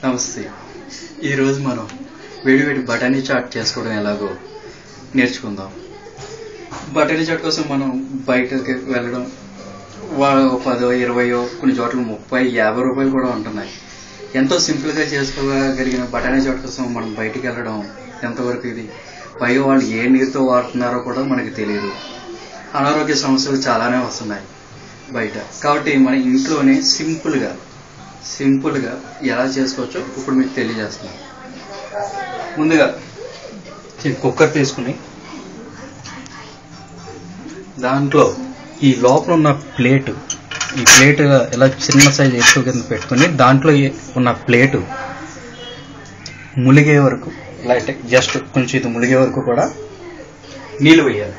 నమస్తే ఈరోజు మనం వేడి వేడి బఠానీ చాట్ చేసుకోవడం ఎలాగో నేర్చుకుందాం బఠానీ చాట్ కోసం మనం బయటకి వెళ్ళడం వా- ఒక పదో ఇరవయో కొన్ని చోట్ల ముప్పై యాభై రూపాయలు కూడా ఉంటున్నాయి ఎంతో సింపుల్గా చేసుకోగలిగిన బఠానీ చాట్ కోసం మనం బయటికి వెళ్ళడం ఎంతవరకు ఇది పైగా వాళ్ళు ఏ నీరుతో వాడుతున్నారో కూడా మనకి తెలియదు అనారోగ్య సమస్యలు చాలానే వస్తున్నాయి బయట కాబట్టి మన ఇంట్లోనే సింపుల్గా సింపుల్గా ఎలా చేసుకోవచ్చో ఇప్పుడు మీకు తెలియజేస్తున్నాను ముందుగా ఈ కుక్కర్ తీసుకుని దాంట్లో ఈ లోపల ఉన్న ప్లేటు ఈ ప్లేట్ ఇలా చిన్న సైజు ఎక్కువ కింద పెట్టుకుని దాంట్లో ఏ- ఉన్న ప్లేటు ములిగే వరకు లైట్ జస్ట్ కొంచెం ఇది ములిగే వరకు కూడా నీళ్ళు వేయాలి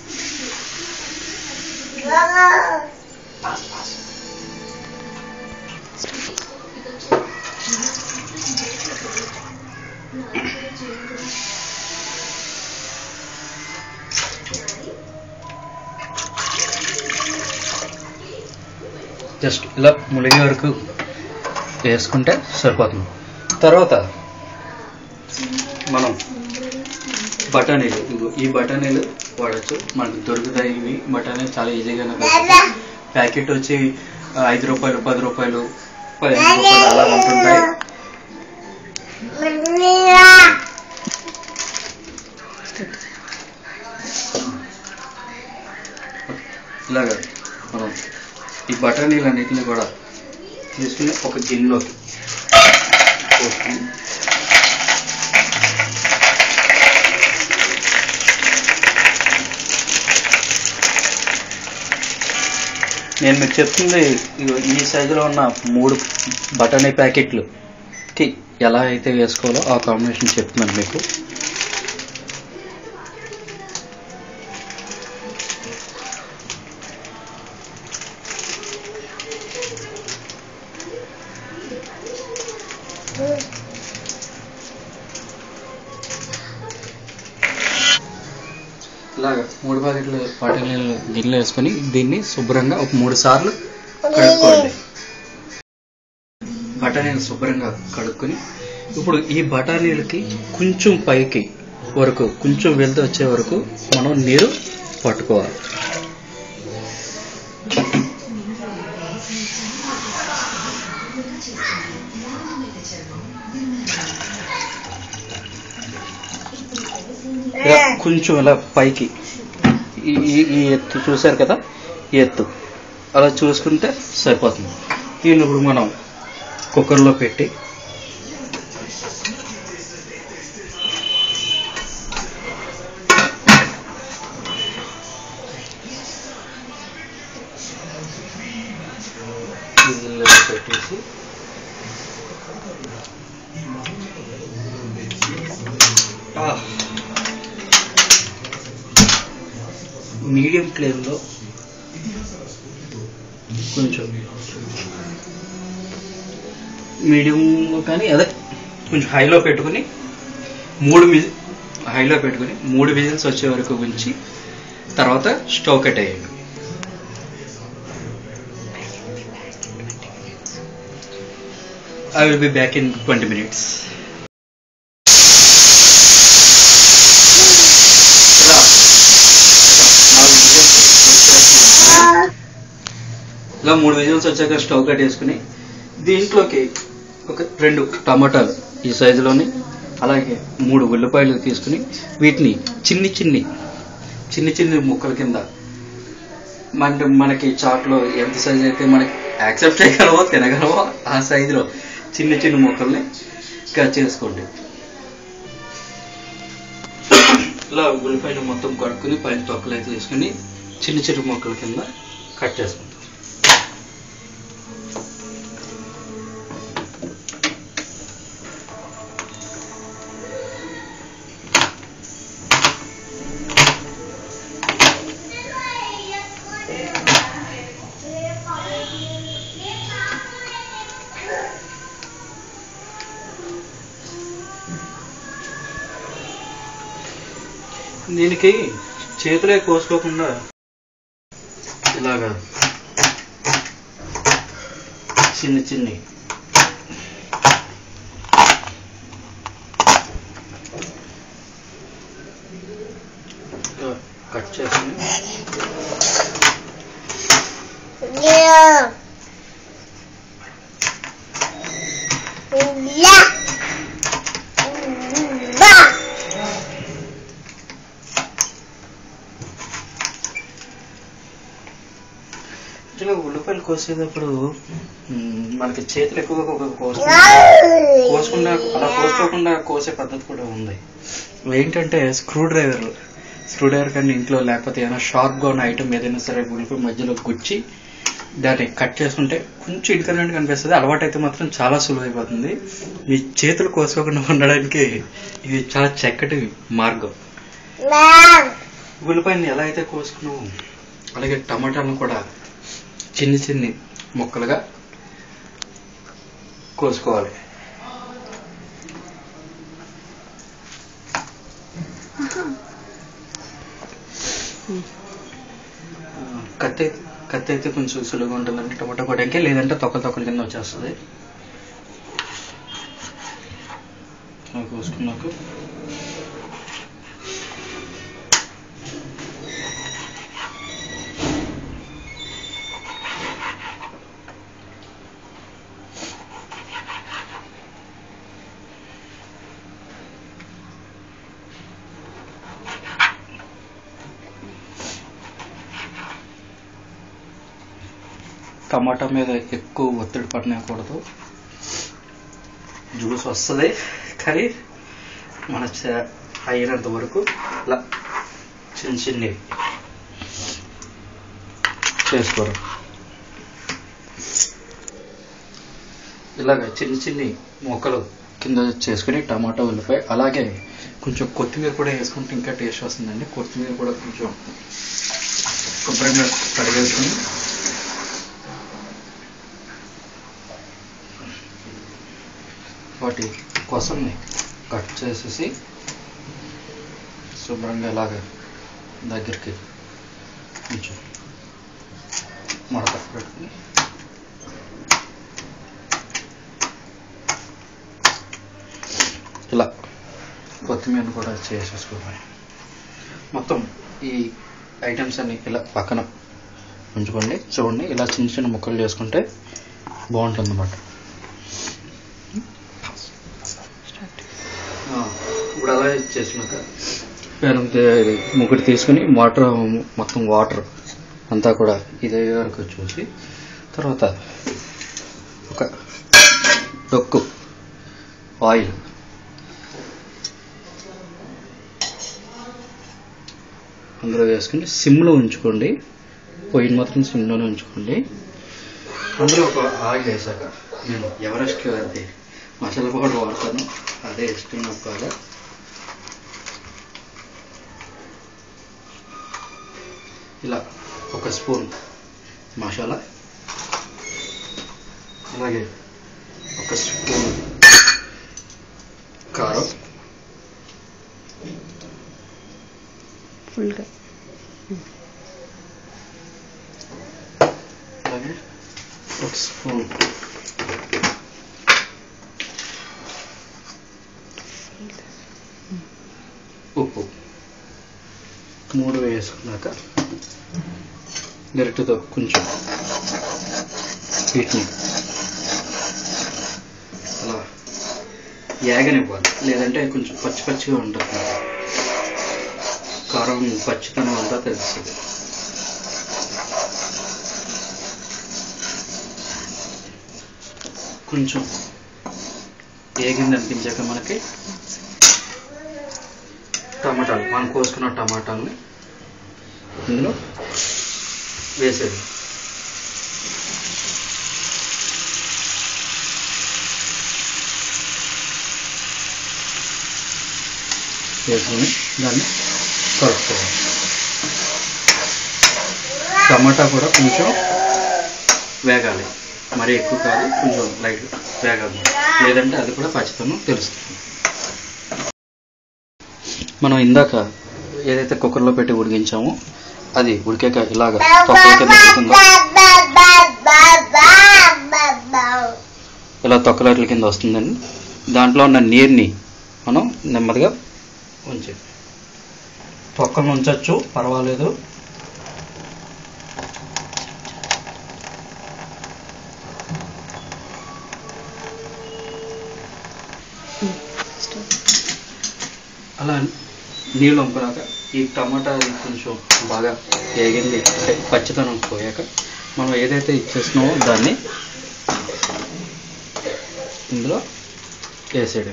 జస్ట్ ఇలా ములిగే వరకు వేసుకుంటే సరిపోతుంది తర్వాత మనం బఠానీలు ఇదిగో ఈ బఠానీలు వాడచ్చు మనకు దొరుకుతాయి ఇవి బఠానీలు చాలా ఈజీగానే దొరుకుతాయి ప్యాకెట్ వచ్చి ఆ, ఐదు రూపాయలు పది రూపాయలు పదిహేను రూపాయలు అలా ఉంటుంటాయి ఇలాగా మనం ఈ బఠానీలన్నిటిని కూడా తీసుకుని ఒక గిన్నెలోకి పోసుకుని నేను మీకు చెప్తుంది ఇగో ఈ సైజులో ఉన్న మూడు బఠానీ ప్యాకెట్లుకి ఎలా అయితే వేసుకోవాలో ఆ కాంబినేషన్ చెప్తున్నాను మీకు ఇలాగా మూడు ప్యాకెట్లు బఠానీలు గిన్నెలు వేసుకొని దీన్ని శుభ్రంగా ఒక మూడు సార్లు కడుక్కోండి బఠానీలు శుభ్రంగా కడుక్కొని ఇప్పుడు ఈ బఠానీలకి కొంచెం పైకి వరకు కొంచెం వెళ్తూ వచ్చే వరకు మనం నీరు పట్టుకోవాలి ఇలా కొంచెం ఇలా పైకి ఈ ఈ- ఈ ఎత్తు చూశారు కదా ఈ ఎత్తు అలా చూసుకుంటే సరిపోతుంది దీన్ని ఇప్పుడు మనం కుక్కర్లో పెట్టి విజిల్లో పెట్టేసి ఆ, మీడియం ఫ్లేమ్లో కొంచెం మీడియంలో కానీ అదే కొంచెం హైలో పెట్టుకుని మూడు విజి హైలో పెట్టుకుని మూడు విజిల్స్ వచ్చే వరకు ఉంచి తర్వాత స్టవ్ కట్టేయండి I will be back in twenty minutes ఇలా మూడు విజిల్స్ వచ్చాక స్టవ్ కట్టేసుకుని దీంట్లోకి ఒక రెండు టమాటాలు ఈ సైజులోని అలాగే మూడు ఉల్లిపాయలు తీసుకుని వీటిని చిన్ని చిన్ని చిన్ని చిన్ని ముక్కల కింద మన మనకి చాట్లో ఎంత సైజు అయితే మనకి యాక్సెప్ట్ చేయగలవో తినగలవో ఆ సైజులో చిన్న చిన్న ముక్కల్ని కట్ చేసుకోండి ఇలా ఉల్లిపాయలు మొత్తం కడుక్కుని పైన తొక్కలు అయితే తీసుకుని చిన్న చిన్న ముక్కల కింద కట్ చేసుకుంటాం దీనికి చేతులే కోసుకోకుండా ఇలాగా చిన్న చిన్ని కట్ చేసుకుని యాక్చువల్గా ఉల్లిపాయలు కోసేటప్పుడు మ్, మనకి చేతులు ఎక్కువగా కోసుకుంటా కోసుకుండా అలా కోసుకోకుండా కోసే పద్ధతి కూడా ఉంది ఏంటంటే స్క్రూ డ్రైవర్ స్క్రూ డ్రైవర్ కానీ ఇంట్లో లేకపోతే ఏదైనా షార్ప్గా ఉన్న ఐటమ్ ఏదైనా సరే ఉల్లిపాయ మధ్యలో గుచ్చి దాన్ని కట్ చేసుకుంటే కొంచెం ఇన్కన్వీనియంట్ కనిపిస్తుంది అలవాటు అయితే మాత్రం చాలా సులువైపోతుంది మీ చేతులు కోసుకోకుండా ఉండడానికి ఇది చాలా చక్కటి మార్గం ఉల్లిపాయని ఎలా అయితే కోసుకున్నామో అలాగే టమాటాలను కూడా చిన్ని చిన్ని ముక్కలుగా కోసుకోవాలి ఆ, కత్తి అయితే కత్తి అయితే కొంచెం సులువుగా ఉంటుందండి టమాటా కొట్టడానికి లేదంటే తొక్క తొక్కల కింద వచ్చేస్తుంది అలా కోసుకున్నాక టమాటా మీద ఎక్కువ ఒత్తిడి పడనకూడదు జ్యూస్ వస్తుంది కానీ మన చే- అయినంత వరకు ఇలా చిన్న చిన్నవి చేసుకోరు ఇలాగ చిన్న చిన్ని మొక్కలు కింద చేసుకుని టమాటా ఉల్లిపాయ అలాగే కొంచెం కొత్తిమీర కూడా వేసుకుంటే ఇంకా టేస్ట్ వస్తుందండి కొత్తిమీర కూడా కొంచెం శుభ్రంగా కడిగేసుకుని వాటి కోసంని కట్ చేసేసి శుభ్రంగా ఇలాగ దగ్గరికి కొంచెం మడత పెట్టుకుని ఇలా కొత్తిమీర కూడా చేసేసుకోవాలి మొత్తం ఈ ఐటమ్స్ అన్ని ఇలా పక్కన ఉంచుకోండి చూడండి ఇలా చిన్న చిన్న ముక్కలు చేసుకుంటే బాగుంటుంది అన్నమాట ఆ, ఇప్పుడు అలా చేసినాక పేరం ముగ్గురు తీసుకుని వాటర్ మొత్తం వాటర్ అంతా కూడా ఇదే వరకు చూసి తర్వాత ఒక డొక్కు ఆయిల్ అందులో వేసుకుని సిమ్లో ఉంచుకోండి పొయ్యిని మాత్రం సిమ్లోనే ఉంచుకోండి అందులో ఒక ఆయిల్ వేసాక నేను ఎవరెస్ట్ అది మసాలా పౌడర్ వాడతాను అదే ఇష్టం నాకు బాగా ఇలా ఒక స్పూన్ మసాలా అలాగే ఒక స్పూన్ కారం ఫుల్గా అలాగే ఒక స్పూన్ ఉప్పు మూడు వేసుకున్నాక గరిటెతో కొంచెం వీటిని అలా ఏగనివ్వాలి లేదంటే కొంచెం పచ్చి పచ్చిగా ఉంటుంది కారం పచ్చితనం అంతా తెలుస్తుంది కొంచెం ఏగింది అనిపించాక మనకి టమాటాలు మనం కోసుకున్న టమాటాలని ఇందులో వేసేది వేసుకొని దాన్ని కలుపుకోవాలి టమాటా కూడా కొంచెం వేగాలి మరీ ఎక్కువ కాదు కొంచెం లైట్ వేగాలి లేదంటే అది కూడా పచ్చితనం తెలుస్తుంది మనం ఇందాక ఏదైతే కుక్కర్లో పెట్టి ఉడికించామో అది ఉడికాక ఇలాగ తొక్కల కింద ఉడుకుతుందో ఇలా తొక్కలట్ల కింద వస్తుందండి దాంట్లో ఉన్న నీరుని మనం నెమ్మదిగా ఉంచి తొక్కలను ఉంచచ్చు పర్వాలేదు అలా నీళ్ళు వంపుకున్నాక ఈ టమాటా కొంచెం బాగా వేగింది అంటే పచ్చితనం పోయాక మనం ఏదైతే ఇచ్చేస్తున్నామో దాన్ని ఇందులో వేసేయడం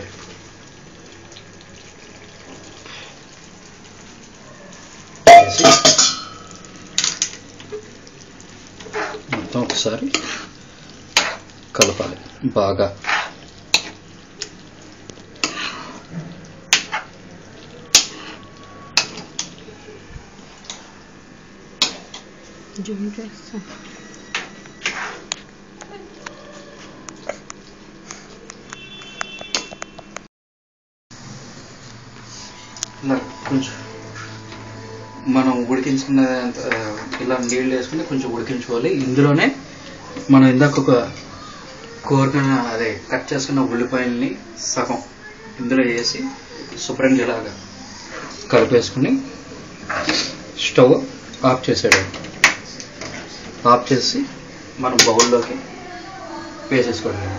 వేసి మొత్తం ఒకసారి కలపాలి బాగా జూమ్ చేస్తా ఇలా కొంచెం మనం ఉడికించుకున్న ఆ, ఇలా నీళ్ళు వేసుకుని కొంచెం ఉడికించుకోవాలి ఇందులోనే మనం ఇందాక ఒక కోరుకున్న అదే కట్ చేసుకున్న ఉల్లిపాయల్ని సగం ఇందులో వేసి శుభ్రంగా ఇలాగా కలిపేసుకుని స్టవ్ ఆఫ్ చేసాడు ఆఫ్ చేసి మనం బౌల్లోకి వేసేసుకోవడం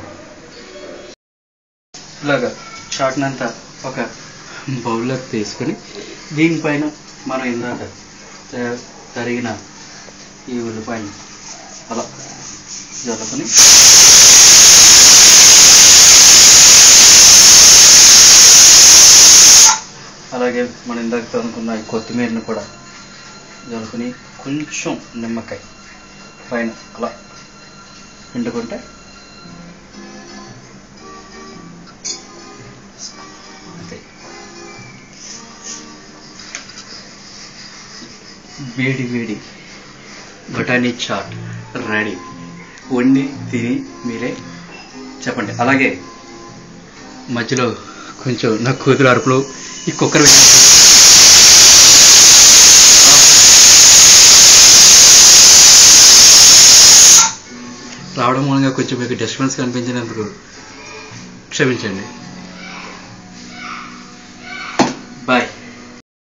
ఇలాగా చాట్నంతా ఒక బౌల్లోకి తీసుకొని దీనిపైన మనం ఇందాక త- తరిగిన ఈ ఉల్లిపాయలు అలా జరుపుకొని అలాగే మనం ఇందాక తనుకున్న ఈ కొత్తిమీరని కూడా జరుపుకొని కొంచెం నిమ్మకాయ పైన అలా పిండుకుంటే అంతే వేడి వేడి బఠానీ చాట్ రెడీ వండి తిని మీరే చెప్పండి అలాగే మధ్యలో కొంచెం నా కూతురు అరుపులు ఈ కుక్కర్ విషయం రావడం మూలంగా కొంచెం మీకు డిస్టర్బెన్స్ కనిపించినందుకు క్షమించండి